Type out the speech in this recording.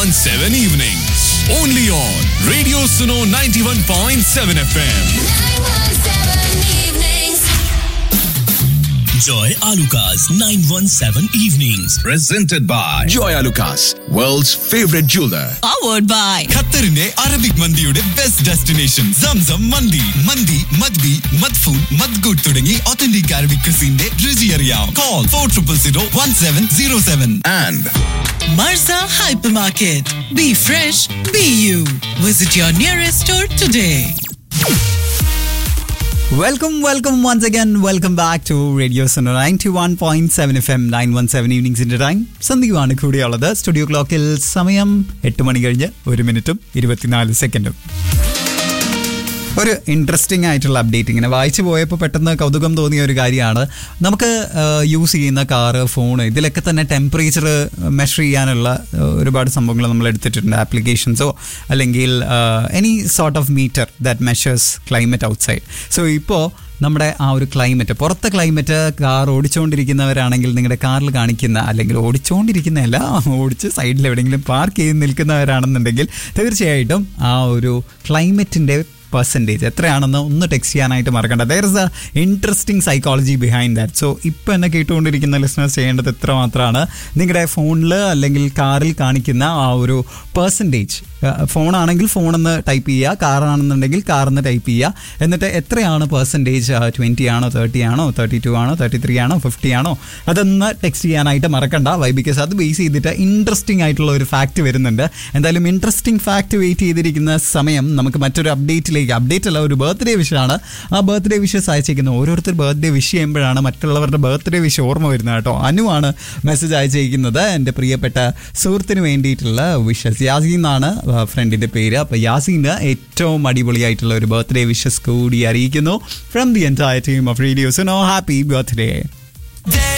91.7 evenings. Only on Radio Suno 91.7 FM. Joy Alukas 917 Evenings. Presented by Joya Lucas, world's favorite jeweler. powered by ഖത്തറിന്റെ Arabic മന്തിയുടെ best destination Zamzam മന്തി മന്തി മദ്ബി മദ്ഫൂൻ മദ്ഗൂട്ട് തുടങ്ങി ഒത്തന്റിക് അറബിക് ക്രിസിന്റെ രുചി അറിയാം call four triple zero one seven zero seven and Marza Hypermarket. Be fresh, be you. Visit your nearest store today. Welcome welcome once again welcome back to radio Suno ninety one point seven FM nine one seven സെവൻ ഈവനിങ്സിന്റെ time സന്ദീപാണ് കൂടിയുള്ളത് studio ക്ലോക്കിൽ സമയം എട്ട് മണി കഴിഞ്ഞ് ഒരു മിനിറ്റും ഇരുപത്തിനാല് സെക്കൻഡും ഒരു ഇൻട്രസ്റ്റിംഗ് ആയിട്ടുള്ള അപ്ഡേറ്റ് ഇങ്ങനെ വായിച്ചു പോയപ്പോൾ പെട്ടെന്ന് കൗതുകം തോന്നിയ ഒരു കാര്യമാണ് നമുക്ക് യൂസ് ചെയ്യുന്ന കാറ് ഫോൺ ഇതിലൊക്കെ തന്നെ ടെമ്പറേച്ചർ മെഷർ ചെയ്യാനുള്ള ആ, ഒരുപാട് സംഭവങ്ങൾ നമ്മൾ എടുത്തിട്ടുണ്ട് ആപ്ലിക്കേഷൻസോ അല്ലെങ്കിൽ any sort of meter that measures climate outside so ഇപ്പോൾ നമ്മുടെ ആ ഒരു ക്ലൈമറ്റ് പുറത്തെ ക്ലൈമറ്റ് കാർ ഓടിച്ചുകൊണ്ടിരിക്കുന്നവരാണെങ്കിൽ നിങ്ങളുടെ കാറിൽ കാണിക്കുന്ന അല്ലെങ്കിൽ ഓടിച്ചുകൊണ്ടിരിക്കുന്നതല്ല ഓടിച്ച് സൈഡിൽ എവിടെയെങ്കിലും പാർക്ക് ചെയ്ത് നിൽക്കുന്നവരാണെന്നുണ്ടെങ്കിൽ തീർച്ചയായിട്ടും ആ ഒരു ക്ലൈമറ്റിൻ്റെ പെർസെൻറ്റേജ് എത്രയാണെന്ന് ഒന്ന് ടെക്സ്റ്റ് ചെയ്യാനായിട്ട് മറക്കണ്ട there is a interesting psychology behind that so ഇപ്പം എന്നെ കേട്ടുകൊണ്ടിരിക്കുന്ന ലിസണേഴ്സ് ചെയ്യേണ്ടത് എത്ര മാത്രമാണ് നിങ്ങളുടെ ഫോണിൽ അല്ലെങ്കിൽ കാറിൽ കാണിക്കുന്ന ആ ഒരു പെർസെൻറ്റേജ് ഫോണാണെങ്കിൽ ഫോണെന്ന് ടൈപ്പ് ചെയ്യുക കാറാണെന്നുണ്ടെങ്കിൽ കാറെന്ന് ടൈപ്പ് ചെയ്യുക എന്നിട്ട് എത്രയാണ് പെർസെൻറ്റേജ് ട്വൻറ്റി ആണോ തേർട്ടി ആണോ തേർട്ടി ടു ആണോ തേർട്ടി ത്രീ ആണോ ഫിഫ്റ്റി ആണോ അതൊന്ന് ടെക്സ്റ്റ് ചെയ്യാനായിട്ട് മറക്കണ്ട വൈ ബിക്കോസ് അത് ബേസ് ചെയ്തിട്ട് ഇൻട്രസ്റ്റിംഗ് ആയിട്ടുള്ള ഒരു ഫാക്റ്റ് വരുന്നുണ്ട് എന്തായാലും ഇൻട്രസ്റ്റിംഗ് ഫാക്റ്റ് വെയിറ്റ് ചെയ്തിരിക്കുന്ന സമയം നമുക്ക് മറ്റൊരു അപ്ഡേറ്റിലേക്ക് അപ്ഡേറ്റ് അല്ല ഒരു ബർത്ത്ഡേ വിഷാണ് ആ ബർത്ത്ഡേ വിഷസ് അയച്ചേക്കുന്ന ഓരോരുത്തർ ബർത്ത്ഡേ വിഷ് ചെയ്യുമ്പോഴാണ് മറ്റുള്ളവരുടെ ബർത്ത്ഡേ വിഷ് ഓർമ്മ വരുന്നത് കേട്ടോ അനുവാണ് മെസ്സേജ് അയച്ചേക്കുന്നത് എൻ്റെ പ്രിയപ്പെട്ട സുഹൃത്തിന് വേണ്ടിയിട്ടുള്ള വിഷസ് യാസീൻ എന്നാണ് ഫ്രണ്ടിൻ്റെ പേര് അപ്പോൾ യാസീന് ഏറ്റവും അടിപൊളിയായിട്ടുള്ള ഒരു ബർത്ത്ഡേ വിഷസ് കൂടി അറിയിക്കുന്നു from the entire team of radios no happy birthday